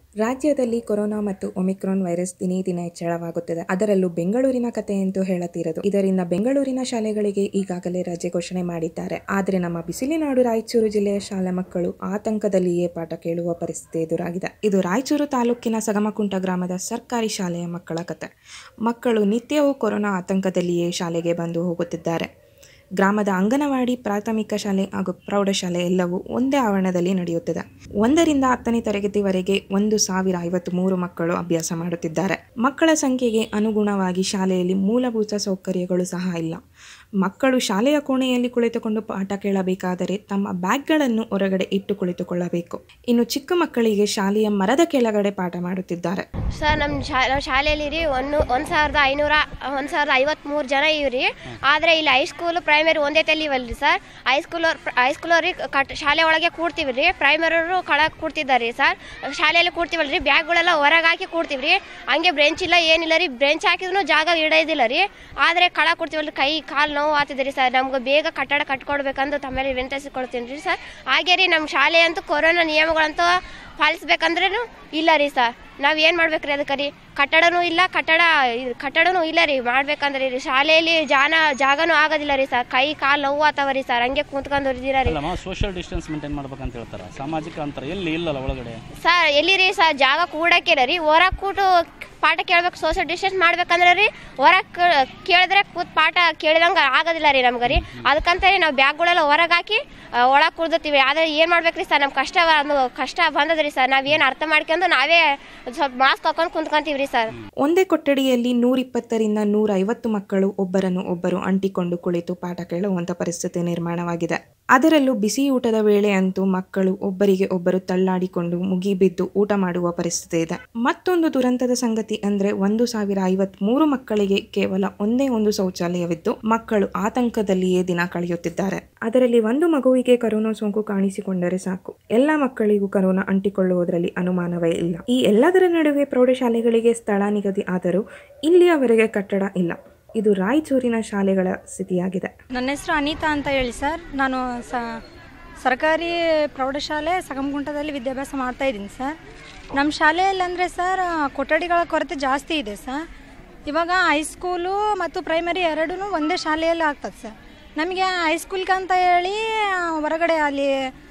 ರಾಜ್ಯದಲ್ಲಿ ಕೊರೋನಾ ಮತ್ತು Omicron virus ದಿನೇ ದಿನೇ ಹೆಚ್ಚಳವಾಗುತ್ತಿದೆ ಅದರಲ್ಲೂ ಬೆಂಗಳೂರಿನ ಕತೆ ಅಂತೂ ಹೇಳತೀರದು ಇದರಿಂದ ಬೆಂಗಳೂರಿನ ಶಾಲೆಗಳಿಗೆ ಈಗಾಗಲೇ ರಜೆ ಘೋಷಣೆ ಮಾಡಿದ್ದಾರೆ ಆದರೆ ನಮ್ಮ ಬಿಸಿಲಿನಾಡು ರಾಯಚೂರು ಜಿಲ್ಲೆಯ ಶಾಲೆ ಮಕ್ಕಳು ಆತಂಕದಲ್ಲಿಯೇ ಪಾಠ ಕೇಳುವ ಪರಿಸ್ಥಿತಿ ಎದುರಾಗಿದೆ ಇದು ರಾಯಚೂರು ತಾಲೂಕಿನ ಸಗಮಕುಂಟ ಗ್ರಾಮದ ಸರ್ಕಾರಿ ಶಾಲೆಯ ಮಕ್ಕಳ ಕತೆ ಮಕ್ಕಳು ನಿತ್ಯವೂ ಕೊರೋನಾ ಆತಂಕದಲ್ಲಿಯೇ ಶಾಲೆಗೆ ಬಂದು ಹೋಗುತ್ತಿದ್ದಾರೆ ಗ್ರಾಮದ ಅಂಗನವಾಡಿ ಪ್ರಾಥಮಿಕ ಶಾಲೆ ಹಾಗೂ ಪ್ರೌಢಶಾಲೆ ಎಲ್ಲವೂ ಒಂದೇ ಆವರಣದಲ್ಲಿ ನಡೆಯುತ್ತಿದೆ ಒಂದರಿಂದ ಹತ್ತನೇ ತರಗತಿವರೆಗೆ ಒಂದು ಸಾವಿರ ಐವತ್ತ್ಮೂರು ಮಕ್ಕಳು ಅಭ್ಯಾಸ ಮಾಡುತ್ತಿದ್ದಾರೆ ಮಕ್ಕಳ ಸಂಖ್ಯೆಗೆ ಅನುಗುಣವಾಗಿ ಶಾಲೆಯಲ್ಲಿ ಮೂಲಭೂತ ಸೌಕರ್ಯಗಳು ಸಹ ಇಲ್ಲ ಮಕ್ಕಳು ಶಾಲೆಯ ಕೋಣೆಯಲ್ಲಿ ಕುಳಿತುಕೊಂಡು ಪಾಠ ಕೇಳಬೇಕಾದರೆ ತಮ್ಮ ಬ್ಯಾಗ್ಗಳನ್ನು ಹೊರಗಡೆ ಇಟ್ಟು ಕುಳಿತುಕೊಳ್ಳಬೇಕು ಇನ್ನು ಚಿಕ್ಕ ಮಕ್ಕಳಿಗೆ ಶಾಲೆಯ ಮರದ ಕೆಳಗಡೆ ಪಾಠ ಮಾಡುತ್ತಿದ್ದಾರೆ ಸರ್ ನಮ್ಮ ಶಾ ನಮ್ಮ ಶಾಲೆಯಲ್ಲಿ ರೀ ಒಂದು ಒಂದು ಸಾವಿರದ ಐನೂರ ಒಂದು ಸಾವಿರದ ಐವತ್ತ್ಮೂರು ಜನ ಇವ್ರಿ ಆದರೆ ಇಲ್ಲಿ ಹೈಸ್ಕೂಲು ಪ್ರೈಮರಿ ಒಂದೇ ತಲಿವಲ್ರಿ ಸರ್ ಹೈಸ್ಕೂಲ್ ಹೈಸ್ಕೂಲವ್ರಿಗೆ ಕಟ್ ಶಾಲೆ ಒಳಗೆ ಕೂಡ್ತೀವಿ ರೀ ಪ್ರೈಮರಿಯವರು ಕೆಳಗೆ ಕೂಡ್ತಿದ್ದಾರೆ ರೀ ಸರ್ ಶಾಲೆಯಲ್ಲಿ ಕೂಡ್ತೀವಲ್ಲ ರೀ ಬ್ಯಾಗ್ಗಳೆಲ್ಲ ಹೊರಗೆ ಹಾಕಿ ಕೂಡ್ತೀವಿ ರೀ ಹಂಗೆ ಬ್ರೆಂಚ್ ಇಲ್ಲ ಏನಿಲ್ಲ ರೀ ಬ್ರೆಂಚ್ ಹಾಕಿದ್ರು ಜಾಗ ಇಡೋದಿಲ್ಲ ರೀ ಆದರೆ ಕಳ ಕೂಡ್ತೀವಲ್ಲ ಕೈ ಕಾಲು ನೋವು ಆಗ್ತಿದೆ ರೀ ಸರ್ ನಮ್ಗೆ ಬೇಗ ಕಟ್ಟಡ ಕಟ್ಕೊಡ್ಬೇಕಂದು ತಮ್ಮಲ್ಲಿ ವಿನಂತಿಸಿಕೊಳ್ತೀನಿ ರೀ ಸರ್ ಹಾಗೆ ರೀ ನಮ್ಮ ಶಾಲೆ ಅಂತೂ ಕೊರೋನಾ ನಿಯಮಗಳಂತೂ ಪಾಲಿಸ್ಬೇಕಂದ್ರೂ ಇಲ್ಲ ರೀ ಸರ್ ನಾವು ಏನು ಮಾಡ್ಬೇಕ್ರಿ ಅದಕ್ಕೆ ರೀ ಕಟ್ಟಡನೂ ಇಲ್ಲ ಕಟ್ಟಡ ಇದು ಕಟ್ಟಡನೂ ಇಲ್ಲ ರೀ ಮಾಡ್ಬೇಕಂದ್ರೆ ರೀ ಶಾಲೆಯಲ್ಲಿ ಜಾನ ಜಾಗನೂ ಆಗೋದಿಲ್ಲ ರೀ ಸರ್ ಕೈ ಕಾಲು ನೋವು ಆತವ ರೀ ಸರ್ ಹಂಗೆ ಕೂತ್ಕೊಂಡು ಇದ್ದೀರ ರೀ ಅಲ್ಲಮ್ಮ ಸೋಷಿಯಲ್ ಡಿಸ್ಟೆನ್ಸ್ ಮೇಂಟೈನ್ ಮಾಡ್ಬೇಕಂತ ಹೇಳ್ತಾರೆ ಸಾಮಾಜಿಕ ಅಂತರ ಎಲ್ಲಿ ಇಲ್ಲಲ್ಲ ಒಳಗಡೆ ಸರ್ ಎಲ್ಲಿ ರೀ ಸರ್ ಜಾಗ ಕೂಡಕ್ಕಿಲ್ಲ ರೀ ಹೊರಗೆ ಕೂತು ಪಾಠ ಕೇಳ್ಬೇಕು ಸೋಷಿಯಲ್ ಡಿಸ್ಟೆನ್ಸ್ ಮಾಡ್ಬೇಕಂದ್ರೆ ರೀ ಹೊರಗೆ ಕೇಳಿದ್ರೆ ಕೂತ್ ಪಾಠ ಕೇಳಿದಂಗೆ ಆಗೋದಿಲ್ಲ ರೀ ನಮ್ಗೆ ರೀ ಅದಕ್ಕಂತ ರೀ ನಾವು ಬ್ಯಾಗ್ಗಳೆಲ್ಲ ಹೊರಗೆ ಹಾಕಿ ಒಳಗೆ ಕುಡ್ದಿರ್ತೀವಿ ಆದರೆ ಏನು ಮಾಡ್ಬೇಕ್ರಿ ಸರ್ ನಮ್ಮ ಕಷ್ಟ ಒಂದು ಕಷ್ಟ ಬಂದದ್ರಿ ಸರ್ ನಾವೇನು ಅರ್ಥ ಮಾಡ್ಕೊಂಡು ನಾವೇ ಸ್ವಲ್ಪ ಮಾಸ್ಕ್ ಹಾಕೊಂಡು ಕುಂತ್ಕೊಂತೀವಿ ರೀ ಸರ್ ಒಂದೇ ಕೊಠಡಿಯಲ್ಲಿ ನೂರಿಪ್ಪತ್ತರಿಂದ ನೂರೈವತ್ತು ಮಕ್ಕಳು ಒಬ್ಬರನ್ನು ಒಬ್ಬರು ಅಂಟಿಕೊಂಡು ಕುಳಿತು ಪಾಠ ಕೇಳುವಂಥ ಪರಿಸ್ಥಿತಿ ನಿರ್ಮಾಣವಾಗಿದೆ ಅದರಲ್ಲೂ ಬಿಸಿ ಊಟದ ವೇಳೆ ಅಂತೂ ಮಕ್ಕಳು ಒಬ್ಬರಿಗೆ ಒಬ್ಬರು ತಳ್ಳಾಡಿಕೊಂಡು ಮುಗಿಬಿದ್ದು ಊಟ ಮಾಡುವ ಪರಿಸ್ಥಿತಿ ಇದೆ ಮತ್ತೊಂದು ದುರಂತದ ಸಂಗತಿ ಅಂದ್ರೆ ಒಂದು ಸಾವಿರ ಐವತ್ಮೂರು ಮಕ್ಕಳಿಗೆ ಕೇವಲ ಒಂದೇ ಒಂದು ಶೌಚಾಲಯವಿದ್ದು ಮಕ್ಕಳು ಆತಂಕದಲ್ಲಿಯೇ ದಿನ ಕಳೆಯುತ್ತಿದ್ದಾರೆ ಅದರಲ್ಲಿ ಒಂದು ಮಗುವಿಗೆ ಕರೋನಾ ಸೋಂಕು ಕಾಣಿಸಿಕೊಂಡರೆ ಸಾಕು ಎಲ್ಲ ಮಕ್ಕಳಿಗೂ ಕರೋನಾ ಅಂಟಿಕೊಳ್ಳುವುದರಲ್ಲಿ ಅನುಮಾನವೇ ಇಲ್ಲ ಈ ಎಲ್ಲದರ ನಡುವೆ ಪ್ರೌಢಶಾಲೆಗಳಿಗೆ ಸ್ಥಳ ನಿಗದಿ ಆದರೂ ಇಲ್ಲಿಯವರೆಗೆ ಕಟ್ಟಡ ಇಲ್ಲ ಇದು ರಾಯಚೂರಿನ ಶಾಲೆಗಳ ಸ್ಥಿತಿಯಾಗಿದೆ ನನ್ನ ಹೆಸರು ಅನಿತಾ ಅಂತ ಹೇಳಿ ಸರ್ ನಾನು ಸ ಸರ್ಕಾರಿ ಪ್ರೌಢಶಾಲೆ ಸಗಮಗುಂಟದಲ್ಲಿ ವಿದ್ಯಾಭ್ಯಾಸ ಮಾಡ್ತಾ ಇದ್ದೀನಿ ಸರ್ ನಮ್ಮ ಶಾಲೆಯಲ್ಲಿ ಅಂದರೆ ಸರ್ ಕೊಠಡಿಗಳ ಕೊರತೆ ಜಾಸ್ತಿ ಇದೆ ಸರ್ ಇವಾಗ ಹೈಸ್ಕೂಲು ಮತ್ತು ಪ್ರೈಮರಿ ಎರಡೂ ಒಂದೇ ಶಾಲೆಯಲ್ಲಿ ಆಗ್ತದೆ ಸರ್ ನಮಗೆ ಹೈಸ್ಕೂಲ್ಗೆ ಅಂತ ಹೇಳಿ ಹೊರಗಡೆ ಅಲ್ಲಿ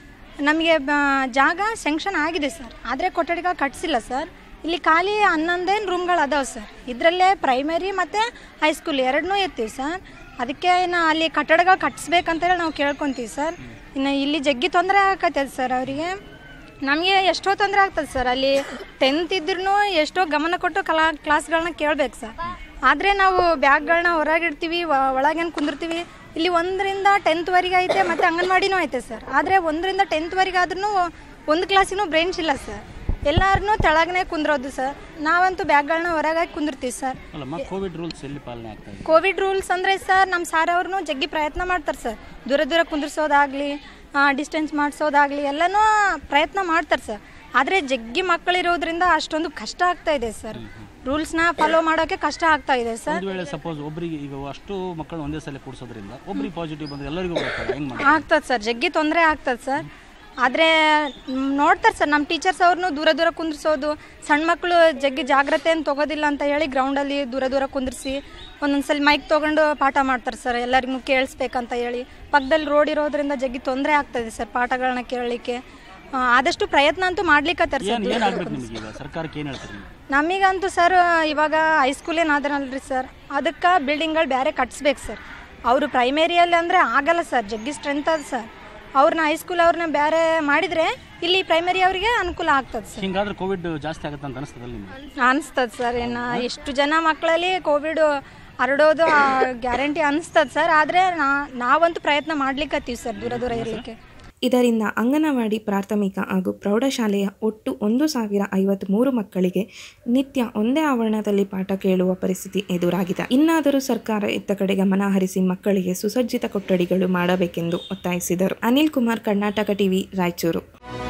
ನಮಗೆ ಬ- ಜಾಗ ಸ್ಯಾಂಕ್ಷನ್ ಆಗಿದೆ ಸರ್ ಆದರೆ ಕೊಠಡಿಗಳು ಕಟ್ಸಿಲ್ಲ ಸರ್ ಇಲ್ಲಿ ಖಾಲಿ ಹನ್ನೊಂದೇನು ರೂಮ್ಗಳು ಅದಾವೆ ಸರ್ ಇದರಲ್ಲೇ ಪ್ರೈಮರಿ ಮತ್ತು ಹೈಸ್ಕೂಲ್ ಎರಡನ್ನೂ ಇರ್ತೀವಿ ಸರ್ ಅದಕ್ಕೆ ಇನ್ನು ಅಲ್ಲಿ ಕಟ್ಟಡಗಳು ಕಟ್ಟಿಸ್ಬೇಕಂತೇಳಿ ನಾವು ಕೇಳ್ಕೊತೀವಿ ಸರ್ ಇನ್ನು ಇಲ್ಲಿ ಜಗ್ಗಿ ತೊಂದರೆ ಆಗತ್ತದ ಸರ್ ಅವರಿಗೆ ನಮಗೆ ಎಷ್ಟೋ ತೊಂದರೆ ಆಗ್ತದೆ ಸರ್ ಅಲ್ಲಿ ಟೆಂತ್ ಇದ್ರೂ ಎಷ್ಟೋ ಗಮನ ಕೊಟ್ಟು ಕಲಾ ಕ್ಲಾಸ್ಗಳನ್ನ ಕೇಳ್ಬೇಕು ಸರ್ ಆದರೆ ನಾವು ಬ್ಯಾಗ್ಗಳನ್ನ ಹೊರಗಿಡ್ತೀವಿ ವ- ಒಳಗೇನು ಕುಂದಿರ್ತೀವಿ ಇಲ್ಲಿ ಒಂದರಿಂದ ಟೆಂತ್ವರೆಗೆ ಐತೆ ಮತ್ತು ಅಂಗನವಾಡಿನೂ ಐತೆ ಸರ್ ಆದರೆ ಒಂದರಿಂದ ಟೆಂತ್ವರೆಗೆ ಆದ್ರೂ ಒಂದು ಕ್ಲಾಸಿನೂ ಬ್ರೇಂಚ್ ಇಲ್ಲ ಸರ್ ಎಲ್ಲಾರನ್ನೂ ತೆಳಗನೆ ಕುಂದ್ರೋದು ಸರ್ ನಾವಂತೂ ಬ್ಯಾಗ್ಗಳನ್ನ ಹೊರಗಾಗಿ ಕುಂದಿರ್ತೀವಿ ಸರ್ ಅಲ್ಲಮ್ಮ ಕೋವಿಡ್ ರೂಲ್ಸ್ ಎಲ್ಲಿ ಪಾಲನೆ ಆಗ್ತಾ ಇದೆ ಕೋವಿಡ್ ರೂಲ್ಸ್ ಅಂದರೆ ಸರ್ ನಮ್ಮ ಸಾರ್ ಅವ್ರನ್ನೂ ಜಗ್ಗಿ ಪ್ರಯತ್ನ ಮಾಡ್ತಾರೆ ಸರ್ ದೂರ ದೂರ ಕುಂದಿರ್ಸೋದಾಗಲಿ ಡಿಸ್ಟೆನ್ಸ್ ಮಾಡಿಸೋದಾಗಲಿ ಎಲ್ಲನೂ ಪ್ರಯತ್ನ ಮಾಡ್ತಾರೆ ಸರ್ ಆದರೆ ಜಗ್ಗಿ ಮಕ್ಕಳಿರೋದ್ರಿಂದ ಅಷ್ಟೊಂದು ಕಷ್ಟ ಆಗ್ತಾ ಇದೆ ಸರ್ ರೂಲ್ಸ್ನ ಫಾಲೋ ಮಾಡೋಕ್ಕೆ ಕಷ್ಟ ಆಗ್ತಾ ಇದೆ ಸರ್ ಒಂದು ವೇಳೆ ಸಪೋಸ್ ಒಬ್ಬರಿಗೆ ಈಗ ಅಷ್ಟು ಮಕ್ಕಳು ಒಂದೇ ಸಲ ಕೂಡಿಸೋದ್ರಿಂದ ಒಬ್ರಿಗೆ ಪಾಸಿಟಿವ್ ಬಂದ್ರೆ ಎಲ್ಲರಿಗೂ ಬರ್ತದೆ ಹೆಂಗ್ ಮಾಡಿ ಆಗ್ತದೆ ಸರ್ ಜಗ್ಗಿ ತೊಂದರೆ ಆಗ್ತದೆ ಸರ್ ಆದರೆ ನೋಡ್ತಾರೆ ಸರ್ ನಮ್ಮ ಟೀಚರ್ಸ್ ಅವ್ರನ್ನೂ ದೂರ ದೂರ ಕುಂದ್ರಿಸೋದು ಸಣ್ಣ ಮಕ್ಕಳು ಜಗ್ಗಿ ಜಾಗ್ರತೆಯನ್ನು ತಗೋದಿಲ್ಲ ಅಂತ ಹೇಳಿ ಗ್ರೌಂಡಲ್ಲಿ ದೂರ ದೂರ ಕುಂದಿರಿಸಿ ಒಂದೊಂದ್ಸಲ ಮೈಕ್ ತೊಗೊಂಡು ಪಾಠ ಮಾಡ್ತಾರೆ ಸರ್ ಎಲ್ಲರಿಗೂ ಕೇಳಿಸ್ಬೇಕಂತ ಹೇಳಿ ಪಕ್ಕದಲ್ಲಿ ರೋಡ್ ಇರೋದ್ರಿಂದ ಜಗ್ಗಿ ತೊಂದರೆ ಆಗ್ತದೆ ಸರ್ ಪಾಠಗಳನ್ನ ಕೇಳಲಿಕ್ಕೆ ಆ, ಆದಷ್ಟು ಪ್ರಯತ್ನ ಅಂತೂ ಮಾಡ್ಲಿಕ್ಕತ್ತಾರ ಏನ್ ಸರ್ ಏನ್ ಆಗ್ಬೇಕು ನಿಮಗೆ ಈಗ ಸರ್ಕಾರಕ್ಕೆ ಏನ್ ಹೇಳ್ತೀರಿ ನೀವು ನಮಗಂತೂ ಸರ್ ಇವಾಗ ಹೈಸ್ಕೂಲ್ ಏನಾದ್ರಲ್ರಿ ಸರ್ ಅದಕ್ಕೆ ಬಿಲ್ಡಿಂಗ್ಗಳು ಬೇರೆ ಕಟ್ಸ್ಬೇಕು ಸರ್ ಅವರು ಪ್ರೈಮೇರಿಯಲ್ಲಿ ಅಂದರೆ ಆಗಲ್ಲ ಸರ್ ಜಗ್ಗಿ ಸ್ಟ್ರೆಂತ್ ಅದ ಸರ್ ಅವ್ರನ್ನ ಹೈಸ್ಕೂಲ್ ಅವ್ರನ್ನ ಬೇರೆ ಮಾಡಿದರೆ ಇಲ್ಲಿ ಪ್ರೈಮರಿ ಅವರಿಗೆ ಅನುಕೂಲ ಆಗ್ತದೆ ಸರ್ ಹಿಂಗಾದ್ರೆ ಕೋವಿಡ್ ಜಾಸ್ತಿ ಆಗುತ್ತೆ ಅಂತ ಅನಿಸ್ತದಲ್ಲ ನಿಮ್ಗೆ ಅನಿಸ್ತದೆ ಸರ್ ಇನ್ನು ಎಷ್ಟು ಜನ ಮಕ್ಕಳಲ್ಲಿ ಕೋವಿಡ್ ಹರಡೋದು ಗ್ಯಾರಂಟಿ ಅನಿಸ್ತದೆ ಸರ್ ಆದರೆ ನಾವಂತೂ ಪ್ರಯತ್ನ ಮಾಡ್ಲಿಕ್ಕತ್ತೀವಿ ಸರ್ ದೂರ ದೂರ ಇರಲಿಕ್ಕೆ ಇದರಿಂದ ಅಂಗನವಾಡಿ ಪ್ರಾಥಮಿಕ ಹಾಗೂ ಪ್ರೌಢಶಾಲೆಯ ಒಟ್ಟು ಒಂದು ಸಾವಿರ ಐವತ್ತ್ಮೂರು ಮಕ್ಕಳಿಗೆ ನಿತ್ಯ ಒಂದೇ ಆವರಣದಲ್ಲಿ ಪಾಠ ಕೇಳುವ ಪರಿಸ್ಥಿತಿ ಎದುರಾಗಿದೆ ಇನ್ನಾದರೂ ಸರ್ಕಾರ ಇತ್ತ ಕಡೆ ಗಮನ ಹರಿಸಿ ಮಕ್ಕಳಿಗೆ ಸುಸಜ್ಜಿತ ಕೊಠಡಿಗಳು ಮಾಡಬೇಕೆಂದು ಒತ್ತಾಯಿಸಿದರು ಅನಿಲ್ ಕುಮಾರ್ ಕರ್ನಾಟಕ ಟಿವಿ ರಾಯಚೂರು